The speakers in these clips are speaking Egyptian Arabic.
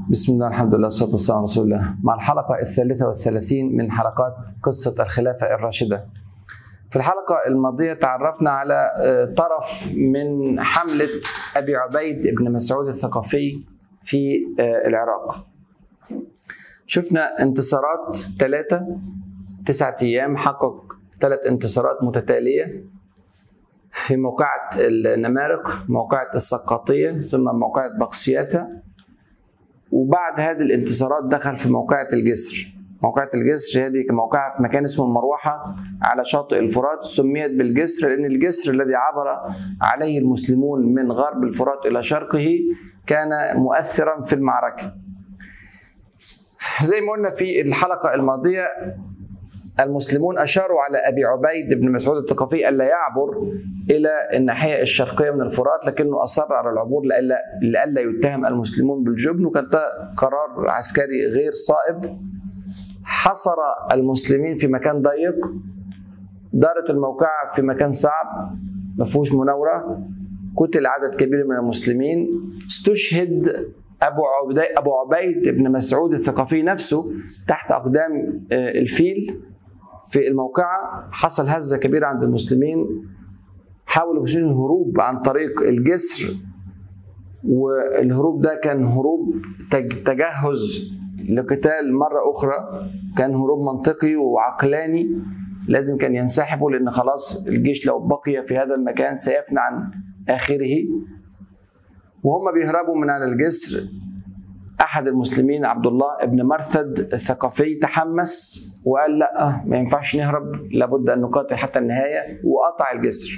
بسم الله الحمد لله والصلاة والسلام على رسول الله مع الحلقة الثالثة والثلاثين من حلقات قصة الخلافة الراشدة في الحلقة الماضية تعرفنا على طرف من حملة أبي عبيد بن مسعود الثقفي في العراق شفنا انتصارات ثلاثة تسعة أيام حقق ثلاث انتصارات متتالية في موقعة النمارق موقعة السقاطية ثم موقعة بقسياثة وبعد هذه الانتصارات دخل في موقعة الجسر موقعة الجسر هذه موقعها في مكان اسمه المروحة على شاطئ الفرات سميت بالجسر لأن الجسر الذي عبر عليه المسلمون من غرب الفرات إلى شرقه كان مؤثرا في المعركة زي ما قلنا في الحلقة الماضية المسلمون اشاروا على ابي عبيد بن مسعود الثقفي الا يعبر الى الناحيه الشرقيه من الفرات لكنه اصر على العبور لئلا لئلا يتهم المسلمون بالجبن وكان ده قرار عسكري غير صائب حصر المسلمين في مكان ضيق دارت الموقعة في مكان صعب ما فيهوش مناورة قتل عدد كبير من المسلمين استشهد أبو عبيد أبو عبيد بن مسعود الثقفي نفسه تحت أقدام الفيل في الموقعة حصل هزة كبيرة عند المسلمين حاولوا المسلمين الهروب عن طريق الجسر والهروب ده كان هروب تجهز لقتال مرة أخرى كان هروب منطقي وعقلاني لازم كان ينسحبوا لأن خلاص الجيش لو بقي في هذا المكان سيفنى عن آخره وهم بيهربوا من على الجسر احد المسلمين عبد الله ابن مرثد الثقفي تحمس وقال لا ما ينفعش نهرب لابد ان نقاتل حتى النهايه وقطع الجسر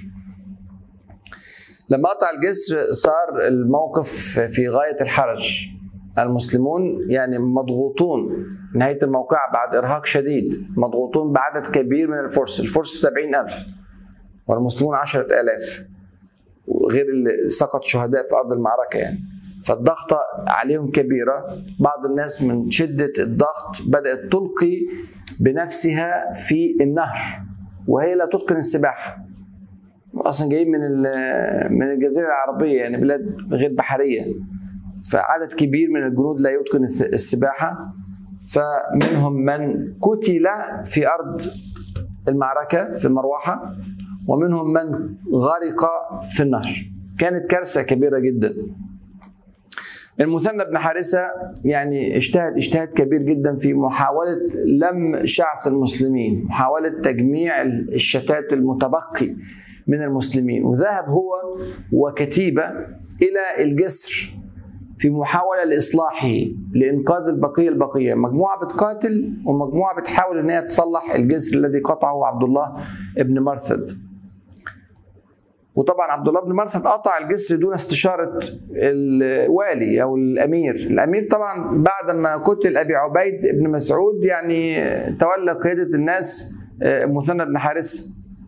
لما قطع الجسر صار الموقف في غايه الحرج المسلمون يعني مضغوطون نهايه الموقع بعد ارهاق شديد مضغوطون بعدد كبير من الفرس الفرس سبعين ألف والمسلمون عشرة آلاف غير اللي سقط شهداء في ارض المعركه يعني فالضغطة عليهم كبيرة بعض الناس من شدة الضغط بدأت تلقي بنفسها في النهر وهي لا تتقن السباحة أصلا جايين من من الجزيرة العربية يعني بلاد غير بحرية فعدد كبير من الجنود لا يتقن السباحة فمنهم من قتل في أرض المعركة في المروحة ومنهم من غرق في النهر كانت كارثة كبيرة جدا المثنى بن حارثة يعني اجتهد اجتهاد كبير جدا في محاولة لم شعث المسلمين محاولة تجميع الشتات المتبقي من المسلمين وذهب هو وكتيبة إلى الجسر في محاولة لإصلاحه لإنقاذ البقية البقية مجموعة بتقاتل ومجموعة بتحاول أن هي تصلح الجسر الذي قطعه عبد الله ابن مرثد وطبعا عبد الله بن مرثد قطع الجسر دون استشاره الوالي او الامير، الامير طبعا بعد ما قتل ابي عبيد بن مسعود يعني تولى قياده الناس مثنى بن حارثه.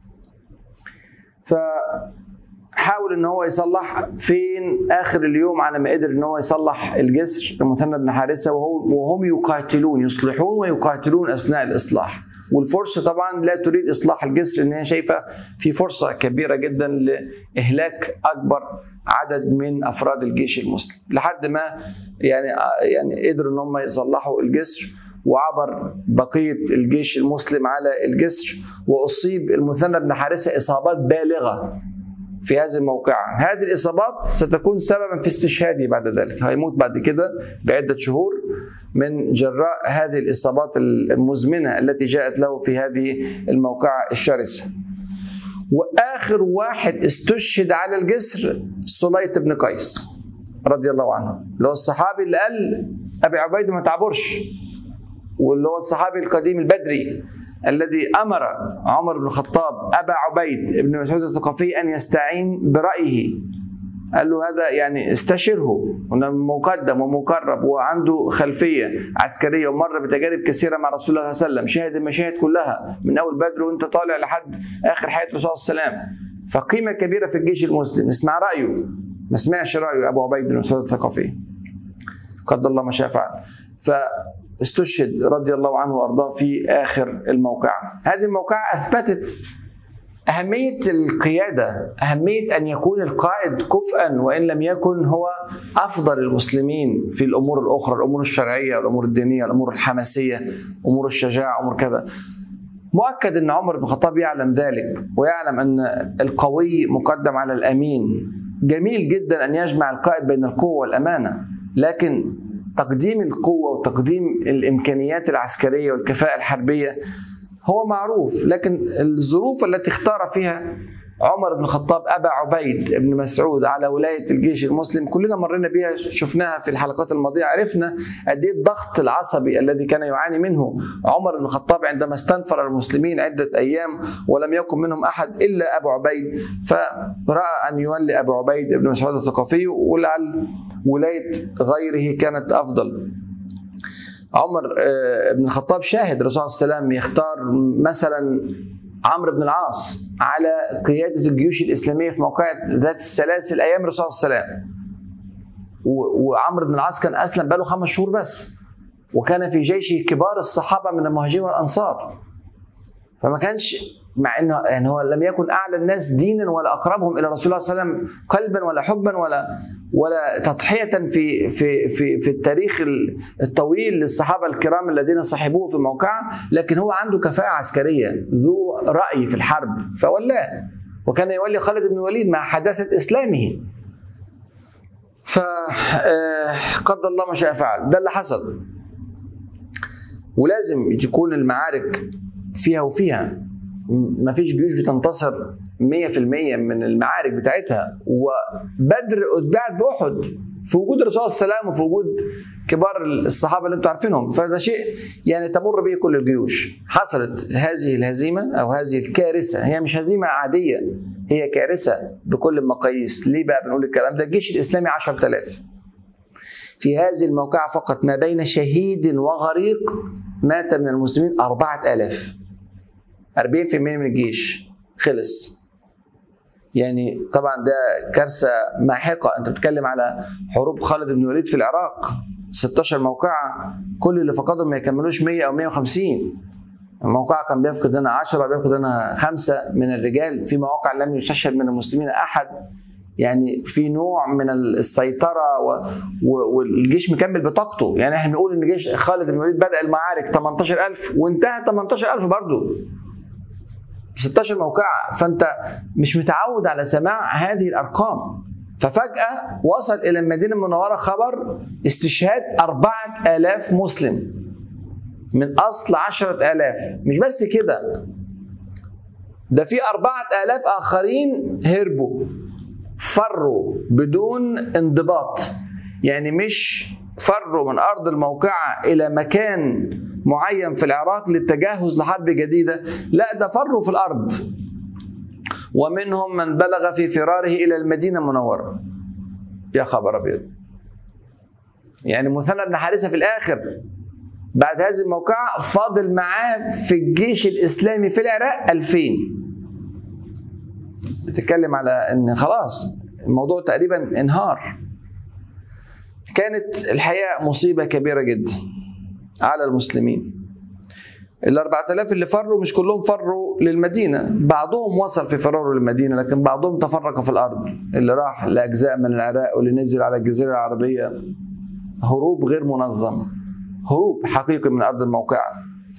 فحاول ان هو يصلح فين اخر اليوم على ما قدر ان هو يصلح الجسر المثنى بن حارثه وهم يقاتلون يصلحون ويقاتلون اثناء الاصلاح. والفرصة طبعا لا تريد اصلاح الجسر ان هي شايفه في فرصه كبيره جدا لاهلاك اكبر عدد من افراد الجيش المسلم لحد ما يعني يعني قدروا ان هم يصلحوا الجسر وعبر بقيه الجيش المسلم على الجسر واصيب المثنى بن حارثه اصابات بالغه في هذه الموقعة هذه الإصابات ستكون سببا في استشهاده بعد ذلك هيموت بعد كده بعدة شهور من جراء هذه الإصابات المزمنة التي جاءت له في هذه الموقعة الشرسة وآخر واحد استشهد على الجسر سليط بن قيس رضي الله عنه اللي هو الصحابي اللي قال أبي عبيد ما تعبرش واللي هو الصحابي القديم البدري الذي امر عمر بن الخطاب ابا عبيد بن مسعود الثقفي ان يستعين برايه قال له هذا يعني استشره مقدم ومقرب وعنده خلفيه عسكريه ومر بتجارب كثيره مع رسول الله صلى الله عليه وسلم شاهد المشاهد كلها من اول بدر وانت طالع لحد اخر حياه الرسول صلى الله عليه وسلم فقيمه كبيره في الجيش المسلم اسمع رايه ما سمعش رايه ابو عبيد بن مسعود الثقفي قدر الله ما شاء فعل فاستشهد رضي الله عنه وارضاه في اخر الموقعه هذه الموقعه اثبتت أهمية القيادة أهمية أن يكون القائد كفءا وإن لم يكن هو أفضل المسلمين في الأمور الأخرى الأمور الشرعية الأمور الدينية الأمور الحماسية أمور الشجاعة أمور كذا مؤكد أن عمر بن الخطاب يعلم ذلك ويعلم أن القوي مقدم على الأمين جميل جدا أن يجمع القائد بين القوة والأمانة لكن تقديم القوة وتقديم الإمكانيات العسكرية والكفاءة الحربية هو معروف لكن الظروف التي اختار فيها عمر بن الخطاب ابا عبيد بن مسعود على ولايه الجيش المسلم كلنا مرينا بها شفناها في الحلقات الماضيه عرفنا قد ايه الضغط العصبي الذي كان يعاني منه عمر بن الخطاب عندما استنفر المسلمين عده ايام ولم يكن منهم احد الا ابو عبيد فراى ان يولي ابو عبيد بن مسعود الثقفي ولعل ولايه غيره كانت افضل عمر بن الخطاب شاهد الرسول صلى الله عليه وسلم يختار مثلا عمرو بن العاص على قيادة الجيوش الإسلامية في موقعة ذات السلاسل أيام الرسول صلى الله عليه وسلم وعمرو بن العاص كان أسلم بقاله خمس شهور بس وكان في جيشه كبار الصحابة من المهاجرين والأنصار فما كانش مع انه يعني هو لم يكن اعلى الناس دينا ولا اقربهم الى رسول الله صلى الله عليه وسلم قلبا ولا حبا ولا ولا تضحيه في في في في التاريخ الطويل للصحابه الكرام الذين صحبوه في موقعه لكن هو عنده كفاءه عسكريه ذو راي في الحرب فولاه وكان يولي خالد بن الوليد مع حداثه اسلامه فقدر الله ما شاء فعل ده اللي حصل ولازم تكون المعارك فيها وفيها ما فيش جيوش بتنتصر 100% من المعارك بتاعتها وبدر اتباعت باحد في وجود الرسول صلى الله عليه وسلم وفي وجود كبار الصحابه اللي انتم عارفينهم فده شيء يعني تمر به كل الجيوش حصلت هذه الهزيمه او هذه الكارثه هي مش هزيمه عاديه هي كارثه بكل المقاييس ليه بقى بنقول الكلام ده الجيش الاسلامي 10000 في هذه الموقعة فقط ما بين شهيد وغريق مات من المسلمين 4000 40% من الجيش خلص يعني طبعا ده كارثة ماحقة انت بتتكلم على حروب خالد بن الوليد في العراق 16 موقعة كل اللي فقدهم ما يكملوش 100 او 150 الموقع كان بيفقد هنا 10 بيفقد هنا خمسة من الرجال في مواقع لم يستشهد من المسلمين أحد يعني في نوع من السيطرة و... و... والجيش مكمل بطاقته يعني احنا بنقول ان جيش خالد بن الوليد بدأ المعارك 18000 وانتهى 18000 برضه 16 موقعة فأنت مش متعود على سماع هذه الأرقام ففجأة وصل إلى المدينة المنورة خبر استشهاد 4000 مسلم من أصل 10000 مش بس كده ده في 4000 آخرين هربوا فروا بدون انضباط يعني مش فروا من أرض الموقعة إلى مكان معين في العراق للتجهز لحرب جديدة لا ده فروا في الأرض ومنهم من بلغ في فراره إلى المدينة المنورة يا خبر أبيض يعني مثنى بن حارثة في الآخر بعد هذه الموقعة فاضل معاه في الجيش الإسلامي في العراق 2000 بتتكلم على ان خلاص الموضوع تقريبا انهار كانت الحقيقه مصيبه كبيره جدا على المسلمين ال 4000 اللي فروا مش كلهم فروا للمدينه بعضهم وصل في فراره للمدينه لكن بعضهم تفرق في الارض اللي راح لاجزاء من العراق واللي نزل على الجزيره العربيه هروب غير منظم هروب حقيقي من ارض الموقعه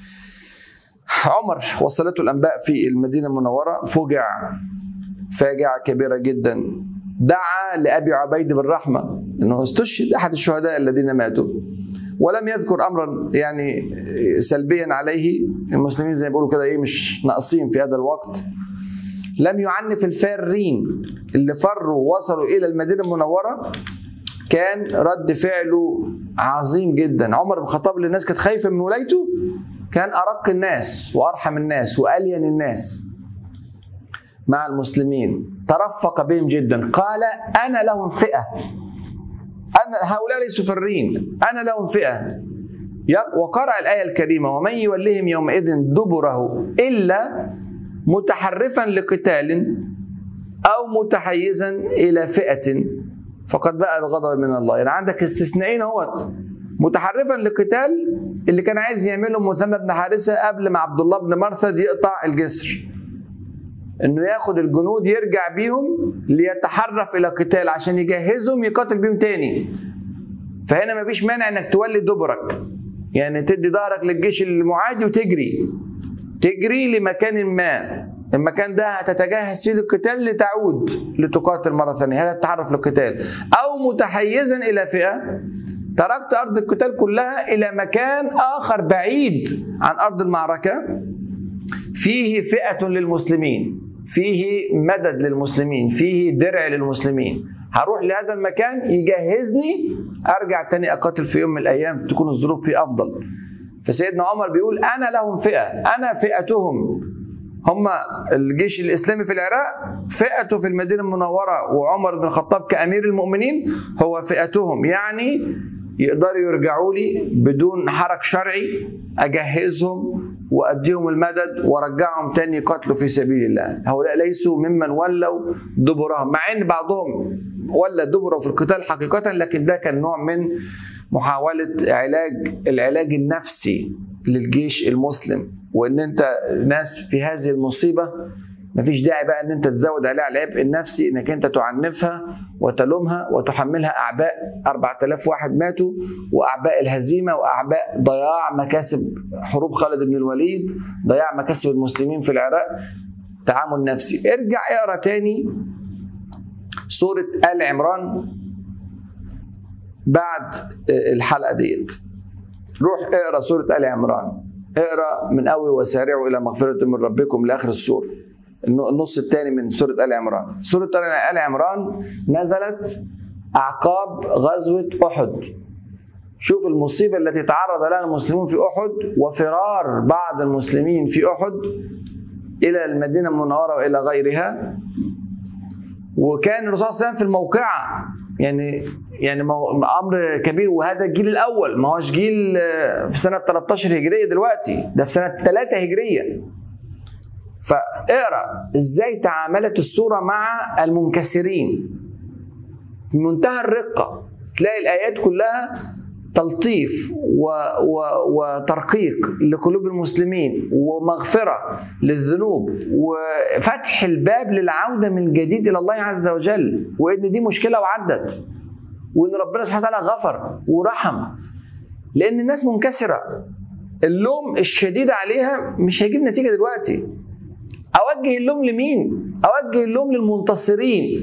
عمر وصلته الانباء في المدينه المنوره فوجع فاجعه كبيره جدا دعا لابي عبيد بالرحمه انه استشهد احد الشهداء الذين ماتوا ولم يذكر امرا يعني سلبيا عليه المسلمين زي ما بيقولوا كده ايه مش ناقصين في هذا الوقت لم يعنف الفارين اللي فروا وصلوا الى المدينه المنوره كان رد فعله عظيم جدا عمر بن الخطاب اللي الناس كانت خايفه من ولايته كان ارق الناس وارحم الناس والين الناس مع المسلمين ترفق بهم جدا قال انا لهم فئه انا هؤلاء ليسوا فرين انا لهم فئه وقرأ الآية الكريمة ومن يولهم يومئذ دبره إلا متحرفا لقتال أو متحيزا إلى فئة فقد بقى الغضب من الله يعني عندك استثنائين اهوت متحرفا للقتال اللي كان عايز يعمله مثنى بن حارثه قبل ما عبد الله بن مرثد يقطع الجسر انه ياخد الجنود يرجع بيهم ليتحرف الى القتال عشان يجهزهم يقاتل بيهم تاني فهنا مفيش مانع انك تولي دبرك يعني تدي ظهرك للجيش المعادي وتجري تجري لمكان ما المكان ده هتتجهز فيه للقتال لتعود لتقاتل مره ثانيه هذا التحرف للقتال او متحيزا الى فئه تركت ارض القتال كلها الى مكان اخر بعيد عن ارض المعركه فيه فئه للمسلمين فيه مدد للمسلمين فيه درع للمسلمين هروح لهذا المكان يجهزني ارجع تاني اقاتل في يوم من الايام تكون الظروف فيه افضل فسيدنا عمر بيقول انا لهم فئه انا فئتهم هم الجيش الاسلامي في العراق فئته في المدينه المنوره وعمر بن الخطاب كامير المؤمنين هو فئتهم يعني يقدروا يرجعوا لي بدون حرك شرعي اجهزهم واديهم المدد وارجعهم تاني يقاتلوا في سبيل الله هؤلاء ليسوا ممن ولوا دبرهم مع ان بعضهم ولى دبره في القتال حقيقه لكن ده كان نوع من محاوله علاج العلاج النفسي للجيش المسلم وان انت ناس في هذه المصيبه مفيش داعي بقى ان انت تزود عليها العبء النفسي انك انت تعنفها وتلومها وتحملها اعباء 4000 واحد ماتوا واعباء الهزيمه واعباء ضياع مكاسب حروب خالد بن الوليد ضياع مكاسب المسلمين في العراق تعامل نفسي ارجع اقرا تاني سوره ال عمران بعد الحلقه ديت روح اقرا سوره ال عمران اقرا من اول وسارعوا الى مغفره من ربكم لاخر السوره النص الثاني من سوره ال عمران سوره ال عمران نزلت اعقاب غزوه احد شوف المصيبه التي تعرض لها المسلمون في احد وفرار بعض المسلمين في احد الى المدينه المنوره والى غيرها وكان الرسول صلى الله عليه وسلم في الموقعه يعني يعني امر كبير وهذا الجيل الاول ما هوش جيل في سنه 13 هجريه دلوقتي ده في سنه 3 هجريه فاقرا ازاي تعاملت السوره مع المنكسرين بمنتهى الرقه تلاقي الايات كلها تلطيف و و وترقيق لقلوب المسلمين ومغفره للذنوب وفتح الباب للعوده من جديد الى الله عز وجل وان دي مشكله وعدت وان ربنا سبحانه وتعالى غفر ورحم لان الناس منكسره اللوم الشديد عليها مش هيجيب نتيجه دلوقتي اوجه اللوم لمين اوجه اللوم للمنتصرين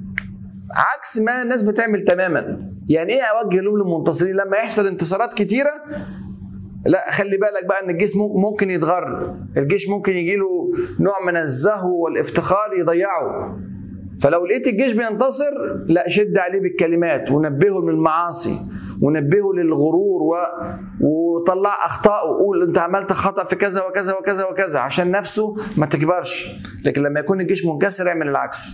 عكس ما الناس بتعمل تماما يعني ايه اوجه اللوم للمنتصرين لما يحصل انتصارات كتيره لا خلي بالك بقى ان الجيش ممكن يتغر الجيش ممكن يجي له نوع من الزهو والافتخار يضيعه فلو لقيت الجيش بينتصر لا شد عليه بالكلمات ونبهه للمعاصي ونبهه للغرور و... وطلع اخطائه وقول انت عملت خطا في كذا وكذا وكذا وكذا عشان نفسه ما تكبرش لكن لما يكون الجيش منكسر اعمل العكس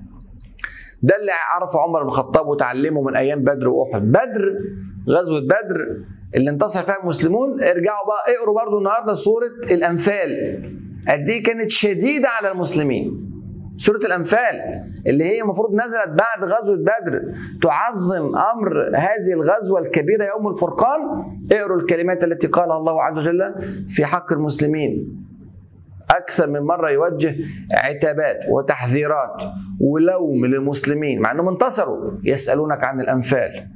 ده اللي عرفه عمر بن الخطاب وتعلمه من ايام بدر واحد بدر غزوه بدر اللي انتصر فيها المسلمون ارجعوا بقى اقروا برضو النهارده سوره الانفال قد ايه كانت شديده على المسلمين سورة الأنفال اللي هي المفروض نزلت بعد غزوة بدر تعظم أمر هذه الغزوة الكبيرة يوم الفرقان اقروا الكلمات التي قالها الله عز وجل في حق المسلمين أكثر من مرة يوجه عتابات وتحذيرات ولوم للمسلمين مع أنهم انتصروا يسألونك عن الأنفال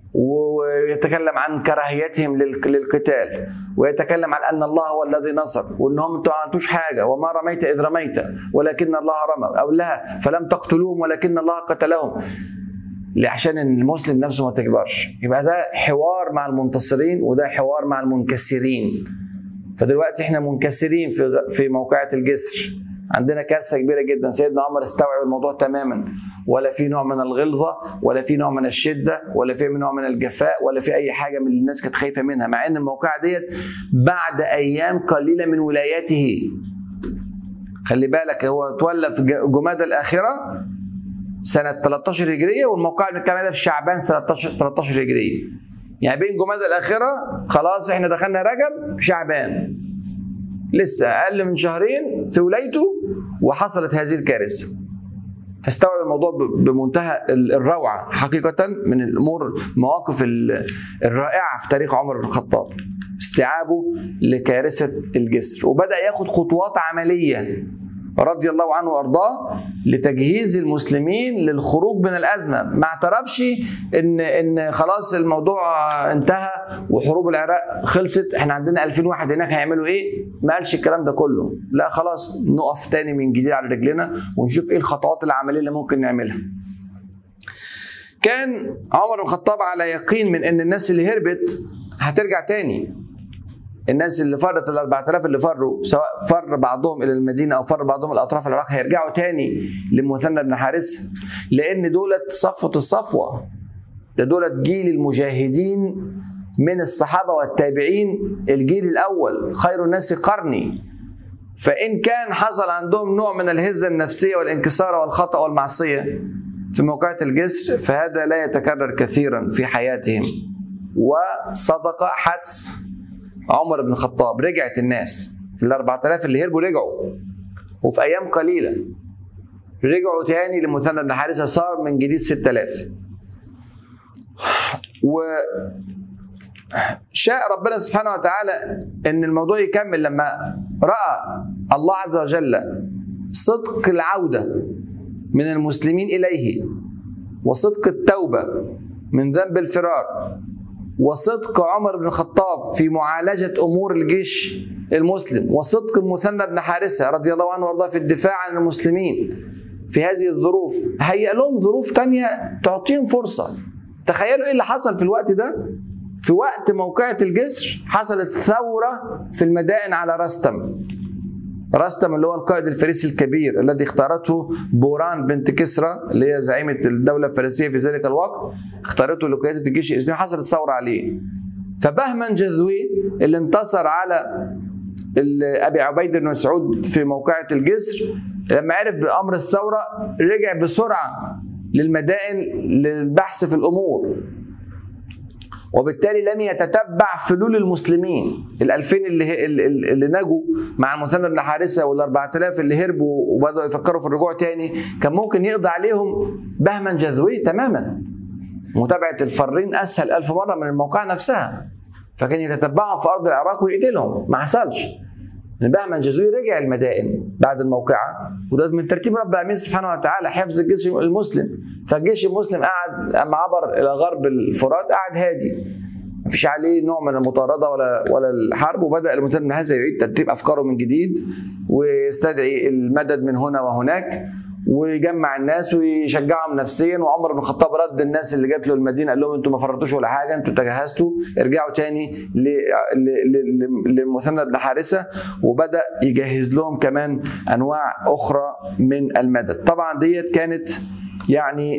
ويتكلم عن كراهيتهم للقتال ويتكلم عن ان الله هو الذي نصر وانهم انتوا ما عملتوش حاجه وما رميت اذ رميت ولكن الله رمى او لها فلم تقتلوهم ولكن الله قتلهم عشان المسلم نفسه ما تكبرش يبقى ده حوار مع المنتصرين وده حوار مع المنكسرين فدلوقتي احنا منكسرين في في موقعة الجسر عندنا كارثه كبيره جدا سيدنا عمر استوعب الموضوع تماما ولا في نوع من الغلظه ولا في نوع من الشده ولا في نوع من الجفاء ولا في اي حاجه من اللي الناس كانت خايفه منها مع ان الموقعه ديت بعد ايام قليله من ولايته خلي بالك هو تولى في جمادى الاخره سنه 13 هجريه والموقع اللي بنتكلم في شعبان سنه 13 هجريه يعني بين جمادى الاخره خلاص احنا دخلنا رجب شعبان لسه اقل من شهرين في ولايته وحصلت هذه الكارثه فاستوعب الموضوع بمنتهى الروعه حقيقه من الامور المواقف الرائعه في تاريخ عمر بن الخطاب استيعابه لكارثه الجسر وبدا ياخد خطوات عمليه رضي الله عنه وارضاه لتجهيز المسلمين للخروج من الازمه ما اعترفش ان ان خلاص الموضوع انتهى وحروب العراق خلصت احنا عندنا 2000 واحد هناك هيعملوا ايه ما قالش الكلام ده كله لا خلاص نقف تاني من جديد على رجلنا ونشوف ايه الخطوات العمليه اللي ممكن نعملها كان عمر بن الخطاب على يقين من ان الناس اللي هربت هترجع تاني الناس اللي فرت ال 4000 اللي فروا سواء فر بعضهم الى المدينه او فر بعضهم الاطراف العراق هيرجعوا تاني لمثنى بن حارثه لان دولت صفوه الصفوه ده دولت جيل المجاهدين من الصحابه والتابعين الجيل الاول خير الناس قرني فان كان حصل عندهم نوع من الهزه النفسيه والانكسار والخطا والمعصيه في موقعة الجسر فهذا لا يتكرر كثيرا في حياتهم وصدق حدس عمر بن الخطاب رجعت الناس ال 4000 اللي هربوا رجعوا وفي ايام قليله رجعوا تاني لمثنى بن حارثه صار من جديد 6000 و شاء ربنا سبحانه وتعالى ان الموضوع يكمل لما راى الله عز وجل صدق العوده من المسلمين اليه وصدق التوبه من ذنب الفرار وصدق عمر بن الخطاب في معالجة أمور الجيش المسلم وصدق المثنى بن حارثة رضي الله عنه وارضاه في الدفاع عن المسلمين في هذه الظروف هيئ لهم ظروف تانية تعطيهم فرصة تخيلوا ايه اللي حصل في الوقت ده في وقت موقعة الجسر حصلت ثورة في المدائن على رستم رستم اللي هو القائد الفارسي الكبير الذي اختارته بوران بنت كسرى اللي هي زعيمة الدولة الفارسية في ذلك الوقت اختارته لقيادة الجيش الإسلامي حصلت ثورة عليه فبهمن جذوي اللي انتصر على أبي عبيد بن مسعود في موقعة الجسر لما عرف بأمر الثورة رجع بسرعة للمدائن للبحث في الأمور وبالتالي لم يتتبع فلول المسلمين ال2000 اللي اللي نجوا مع المثنى بن حارثه وال 4000 اللي هربوا وبداوا يفكروا في الرجوع تاني كان ممكن يقضي عليهم بهما جذوي تماما متابعه الفرين اسهل ألف مره من الموقع نفسها فكان يتتبعهم في ارض العراق ويقتلهم ما حصلش بهمن جزوي رجع المدائن بعد الموقعة وده من ترتيب رب العالمين سبحانه وتعالى حفظ الجيش المسلم فالجيش المسلم قعد اما عبر الى غرب الفرات قعد هادي ما فيش عليه نوع من المطارده ولا ولا الحرب وبدا المتنبي من هذا يعيد ترتيب افكاره من جديد ويستدعي المدد من هنا وهناك ويجمع الناس ويشجعهم نفسيا وعمر بن الخطاب رد الناس اللي جات له المدينه قال لهم انتوا ما فرطوش ولا حاجه انتوا تجهزتوا ارجعوا تاني لمثنى بن حارثه وبدا يجهز لهم كمان انواع اخرى من المدد طبعا ديت كانت يعني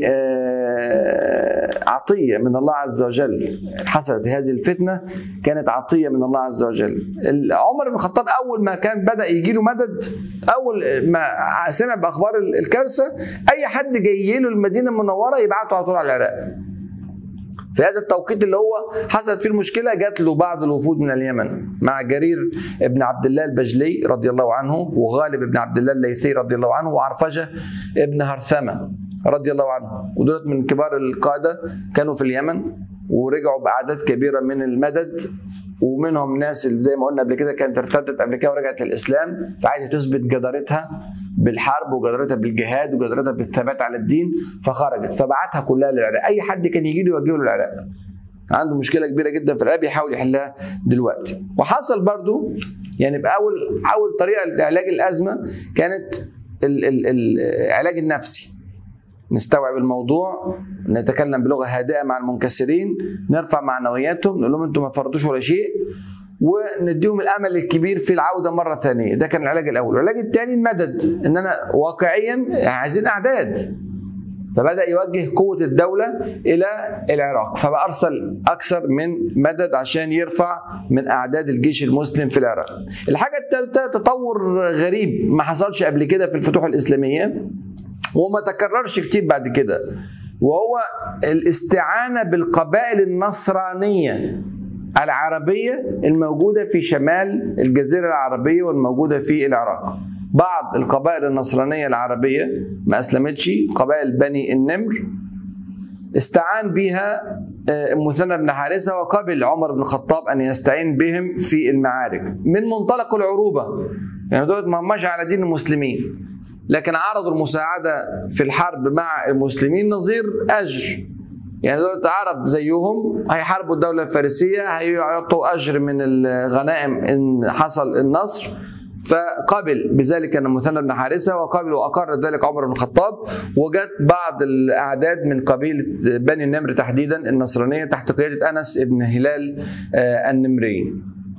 عطية من الله عز وجل حصلت هذه الفتنة كانت عطية من الله عز وجل عمر بن الخطاب أول ما كان بدأ يجي له مدد أول ما سمع بأخبار الكارثة أي حد جاي له المدينة المنورة يبعته على طول على العراق في هذا التوقيت اللي هو حصلت فيه المشكله جات له بعض الوفود من اليمن مع جرير ابن عبد الله البجلي رضي الله عنه وغالب ابن عبد الله الليثي رضي الله عنه وعرفجه ابن هرثمه رضي الله عنه ودولت من كبار القاده كانوا في اليمن ورجعوا باعداد كبيره من المدد ومنهم ناس اللي زي ما قلنا قبل كده كانت ارتدت قبل كده ورجعت للاسلام فعايزه تثبت جدارتها بالحرب وجدارتها بالجهاد وجدارتها بالثبات على الدين فخرجت فبعتها كلها للعراق اي حد كان يجي له يوجهه للعراق عنده مشكله كبيره جدا في العراق بيحاول يحلها دلوقتي وحصل برضو يعني باول اول طريقه لعلاج الازمه كانت العلاج النفسي نستوعب الموضوع نتكلم بلغه هادئه مع المنكسرين نرفع معنوياتهم نقول لهم انتم ما فرطوش ولا شيء ونديهم الامل الكبير في العوده مره ثانيه ده كان العلاج الاول العلاج الثاني المدد ان انا واقعيا عايزين اعداد فبدا يوجه قوه الدوله الى العراق فبارسل اكثر من مدد عشان يرفع من اعداد الجيش المسلم في العراق الحاجه الثالثه تطور غريب ما حصلش قبل كده في الفتوح الاسلاميه وما تكررش كتير بعد كده وهو الاستعانة بالقبائل النصرانية العربية الموجودة في شمال الجزيرة العربية والموجودة في العراق بعض القبائل النصرانية العربية ما أسلمتش قبائل بني النمر استعان بها مثنى بن حارثة وقبل عمر بن الخطاب أن يستعين بهم في المعارك من منطلق العروبة يعني دول ما هماش على دين المسلمين لكن عرضوا المساعدة في الحرب مع المسلمين نظير أجر يعني دول عرب زيهم هيحاربوا الدولة الفارسية هيعطوا أجر من الغنائم إن حصل النصر فقبل بذلك ان مثنى بن حارثه وقبل واقر ذلك عمر بن الخطاب وجت بعض الاعداد من قبيله بني النمر تحديدا النصرانيه تحت قياده انس بن هلال آه، النمري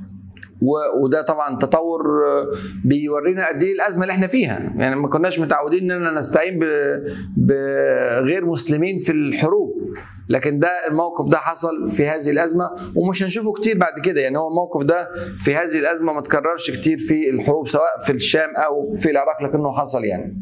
و- وده طبعا تطور آه، بيورينا قد ايه الازمه اللي احنا فيها يعني ما كناش متعودين اننا نستعين ب- بغير مسلمين في الحروب لكن ده الموقف ده حصل في هذه الازمه ومش هنشوفه كتير بعد كده يعني هو الموقف ده في هذه الازمه ما تكررش كتير في الحروب سواء في الشام او في العراق لكنه حصل يعني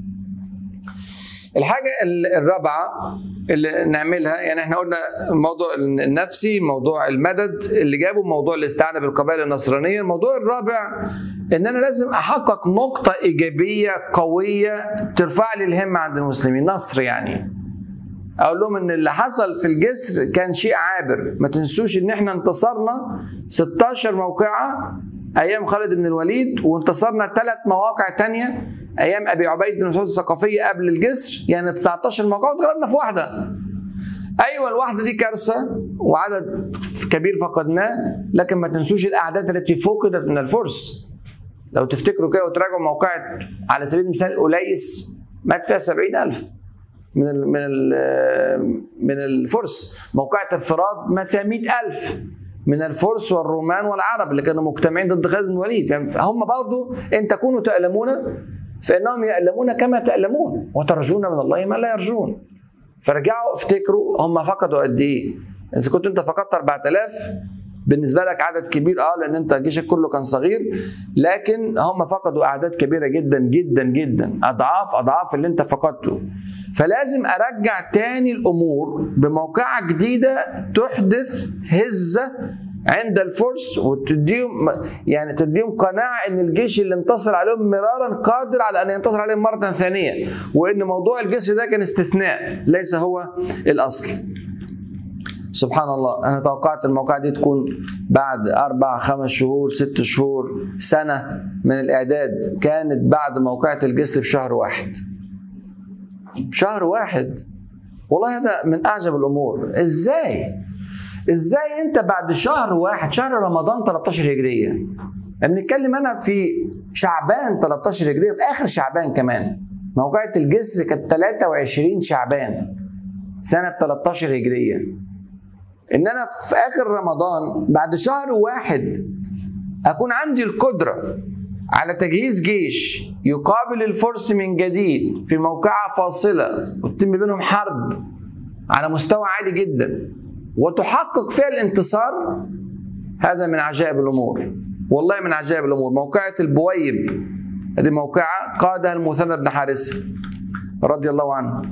الحاجة ال- الرابعة اللي نعملها يعني احنا قلنا الموضوع النفسي موضوع المدد اللي جابه موضوع الاستعانة بالقبائل النصرانية الموضوع الرابع ان انا لازم احقق نقطة ايجابية قوية ترفع لي الهمة عند المسلمين نصر يعني اقول لهم ان اللي حصل في الجسر كان شيء عابر ما تنسوش ان احنا انتصرنا 16 موقعة ايام خالد بن الوليد وانتصرنا ثلاث مواقع تانية ايام ابي عبيد بن مسعود الثقفية قبل الجسر يعني 19 موقع واتغلبنا في واحدة ايوه الواحدة دي كارثة وعدد كبير فقدناه لكن ما تنسوش الاعداد التي فقدت من الفرس لو تفتكروا كده وتراجعوا موقعة على سبيل المثال أوليس مات فيها 70000 من ال من ال من الفرس موقعة الفرات مات فيها 100000 من الفرس والرومان والعرب اللي كانوا مجتمعين ضد خالد بن الوليد يعني هم برضو ان تكونوا تألمون فانهم يألمون كما تألمون وترجون من الله ما لا يرجون فرجعوا افتكروا هم فقدوا قد ايه اذا كنت انت فقدت 4000 بالنسبه لك عدد كبير اه لان انت جيشك كله كان صغير لكن هم فقدوا اعداد كبيره جدا جدا جدا اضعاف اضعاف اللي انت فقدته فلازم ارجع تاني الامور بموقعه جديده تحدث هزه عند الفرس وتديهم يعني تديهم قناعه ان الجيش اللي انتصر عليهم مرارا قادر على ان ينتصر عليهم مره ثانيه وان موضوع الجسر ده كان استثناء ليس هو الاصل. سبحان الله انا توقعت الموقعة دي تكون بعد اربع خمس شهور ست شهور سنه من الاعداد كانت بعد موقعة الجسر بشهر واحد. شهر واحد والله هذا من اعجب الامور ازاي؟ ازاي انت بعد شهر واحد شهر رمضان 13 هجريه بنتكلم انا في شعبان 13 هجريه في اخر شعبان كمان موقعة الجسر كانت 23 شعبان سنه 13 هجريه ان انا في اخر رمضان بعد شهر واحد اكون عندي القدره على تجهيز جيش يقابل الفرس من جديد في موقعة فاصلة وتتم بينهم حرب على مستوى عالي جدا وتحقق فيها الانتصار هذا من عجائب الامور والله من عجائب الامور موقعة البويب هذه موقعة قادها المثنى بن حارثة رضي الله عنه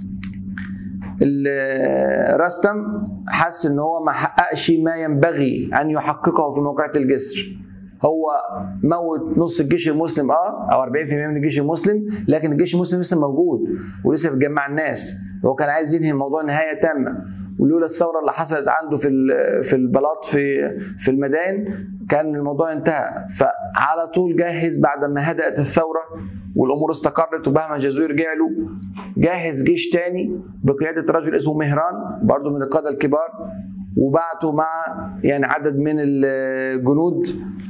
رستم حس ان هو ما حققش ما ينبغي ان يحققه في موقعة الجسر هو موت نص الجيش المسلم اه او 40% من الجيش المسلم لكن الجيش المسلم لسه موجود ولسه بيجمع الناس هو كان عايز ينهي الموضوع نهايه تامه ولولا الثوره اللي حصلت عنده في في البلاط في في المدائن كان الموضوع انتهى فعلى طول جهز بعد ما هدأت الثوره والامور استقرت وبهما جزوي رجع له جهز جيش تاني بقياده رجل اسمه مهران برضه من القاده الكبار وبعته مع يعني عدد من الجنود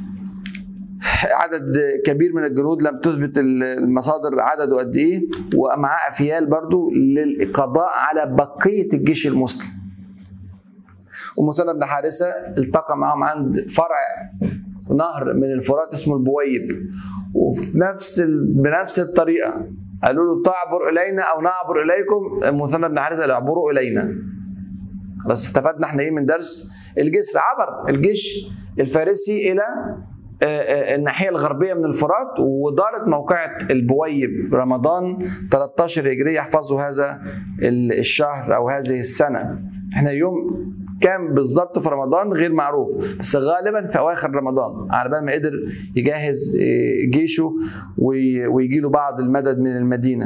عدد كبير من الجنود لم تثبت المصادر عدده قد ايه ومعاه افيال برضو للقضاء على بقيه الجيش المسلم ومثنى بن حارثه التقى معهم عند فرع نهر من الفرات اسمه البويب وفي نفس ال... بنفس الطريقه قالوا له تعبر الينا او نعبر اليكم مثنى بن حارثه قال اعبروا الينا خلاص استفدنا احنا ايه من درس الجسر عبر الجيش الفارسي الى الناحية الغربية من الفرات ودارت موقعة البويب رمضان 13 هجرية يحفظوا هذا الشهر أو هذه السنة احنا يوم كام بالظبط في رمضان غير معروف بس غالبا في أواخر رمضان على بال ما قدر يجهز جيشه ويجي له بعض المدد من المدينة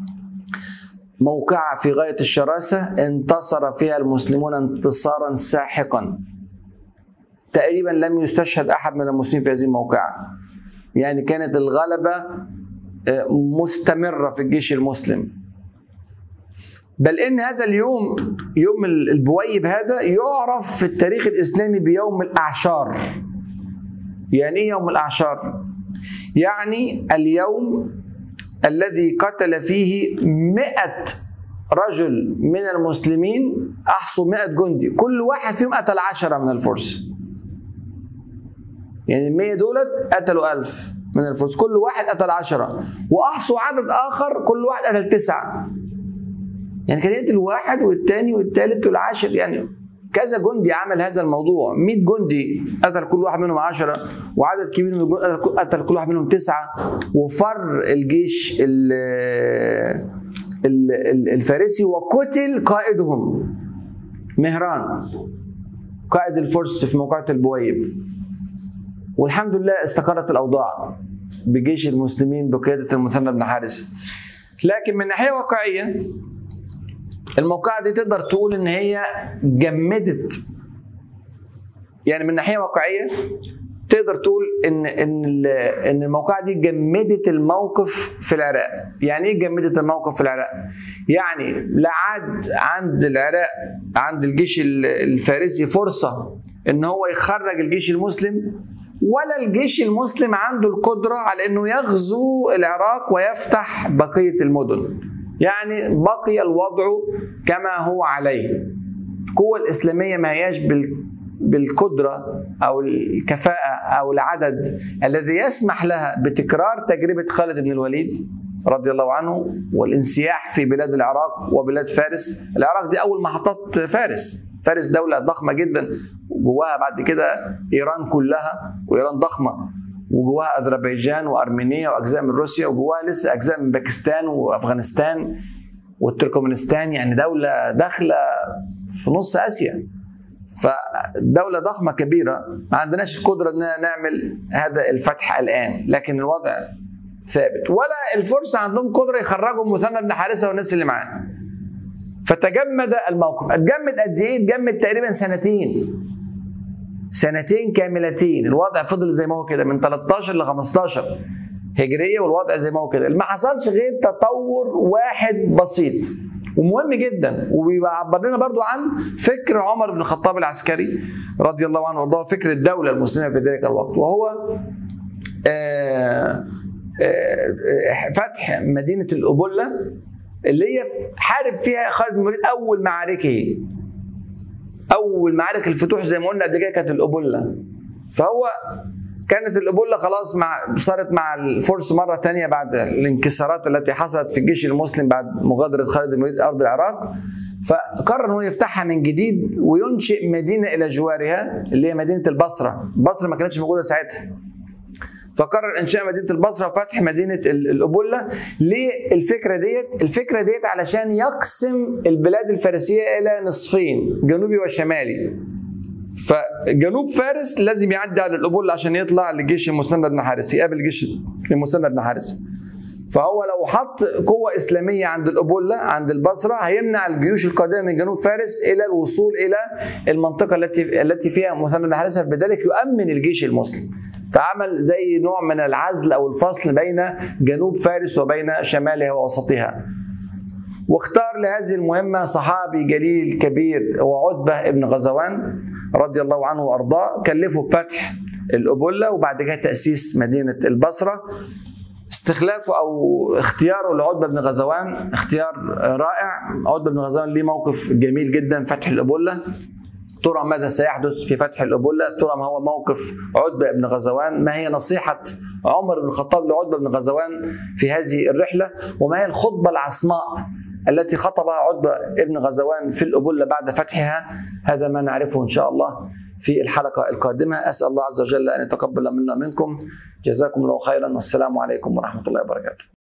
موقعة في غاية الشراسة انتصر فيها المسلمون انتصارا ساحقا تقريبا لم يستشهد احد من المسلمين في هذه الموقعه يعني كانت الغلبه مستمره في الجيش المسلم بل ان هذا اليوم يوم البويب هذا يعرف في التاريخ الاسلامي بيوم الاعشار يعني ايه يوم الاعشار يعني اليوم الذي قتل فيه مئة رجل من المسلمين أحصوا مئة جندي كل واحد فيهم قتل عشرة من الفرس يعني المية دولت قتلوا ألف من الفرس كل واحد قتل عشرة وأحصوا عدد آخر كل واحد قتل تسعة يعني كان يقتل واحد والتاني والتالت والعاشر يعني كذا جندي عمل هذا الموضوع 100 جندي قتل كل واحد منهم عشرة وعدد كبير من الجندي قتل كل واحد منهم تسعة وفر الجيش ال ال الفارسي وقتل قائدهم مهران قائد الفرس في موقعة البويب والحمد لله استقرت الأوضاع بجيش المسلمين بقيادة المثنى بن حارثة لكن من ناحية واقعية الموقعة دي تقدر تقول ان هي جمدت يعني من ناحيه واقعيه تقدر تقول ان ان ان الموقعة دي جمدت الموقف في العراق يعني ايه جمدت الموقف في العراق يعني لا عاد عند العراق عند الجيش الفارسي فرصه ان هو يخرج الجيش المسلم ولا الجيش المسلم عنده القدره على انه يغزو العراق ويفتح بقيه المدن يعني بقي الوضع كما هو عليه القوة الإسلامية ما هياش بالقدرة أو الكفاءة أو العدد الذي يسمح لها بتكرار تجربة خالد بن الوليد رضي الله عنه والانسياح في بلاد العراق وبلاد فارس العراق دي أول محطات فارس فارس دولة ضخمة جدا جواها بعد كده إيران كلها وإيران ضخمة وجواها اذربيجان وارمينيا واجزاء من روسيا وجواها لسه اجزاء من باكستان وافغانستان والتركمانستان يعني دوله داخله في نص اسيا فدوله ضخمه كبيره ما عندناش القدره ان نعمل هذا الفتح الان لكن الوضع ثابت ولا الفرس عندهم قدره يخرجوا مثنى بن حارثه والناس اللي معاه فتجمد الموقف اتجمد قد ايه اتجمد تقريبا سنتين سنتين كاملتين الوضع فضل زي ما هو كده من 13 ل 15 هجريه والوضع زي ما هو كده ما حصلش غير تطور واحد بسيط ومهم جدا وبيعبر لنا برضو عن فكر عمر بن الخطاب العسكري رضي الله عنه وارضاه فكر الدوله المسلمه في ذلك الوقت وهو آآ آآ فتح مدينه الابله اللي هي حارب فيها خالد بن الوليد اول معاركه اول معارك الفتوح زي ما قلنا قبل كده كانت الابله فهو كانت الابله خلاص مع صارت مع الفرس مره ثانيه بعد الانكسارات التي حصلت في الجيش المسلم بعد مغادره خالد بن الوليد ارض العراق فقرر انه يفتحها من جديد وينشئ مدينه الى جوارها اللي هي مدينه البصره، البصره ما كانتش موجوده ساعتها. فقرر انشاء مدينه البصره وفتح مدينه الابله ليه الفكره ديت الفكره ديت علشان يقسم البلاد الفارسيه الى نصفين جنوبي وشمالي فجنوب فارس لازم يعدي على الابله عشان يطلع لجيش المثنى بن حارس يقابل جيش المثنى بن حارس فهو لو حط قوة إسلامية عند الأبولة عند البصرة هيمنع الجيوش القادمة من جنوب فارس إلى الوصول إلى المنطقة التي التي فيها مثنى بن حارثة فبذلك يؤمن الجيش المسلم فعمل زي نوع من العزل أو الفصل بين جنوب فارس وبين شمالها ووسطها واختار لهذه المهمة صحابي جليل كبير هو عتبة ابن غزوان رضي الله عنه وأرضاه كلفه بفتح الأبولة وبعد كده تأسيس مدينة البصرة استخلافه او اختياره لعتبه بن غزوان اختيار رائع عتبه بن غزوان ليه موقف جميل جدا فتح الابوله ترى ماذا سيحدث في فتح الابوله ترى ما هو موقف عتبه بن غزوان ما هي نصيحه عمر بن الخطاب لعتبه بن غزوان في هذه الرحله وما هي الخطبه العصماء التي خطبها عتبه بن غزوان في الابوله بعد فتحها هذا ما نعرفه ان شاء الله في الحلقة القادمة أسأل الله عز وجل أن يتقبل منا منكم جزاكم الله خيرا والسلام عليكم ورحمة الله وبركاته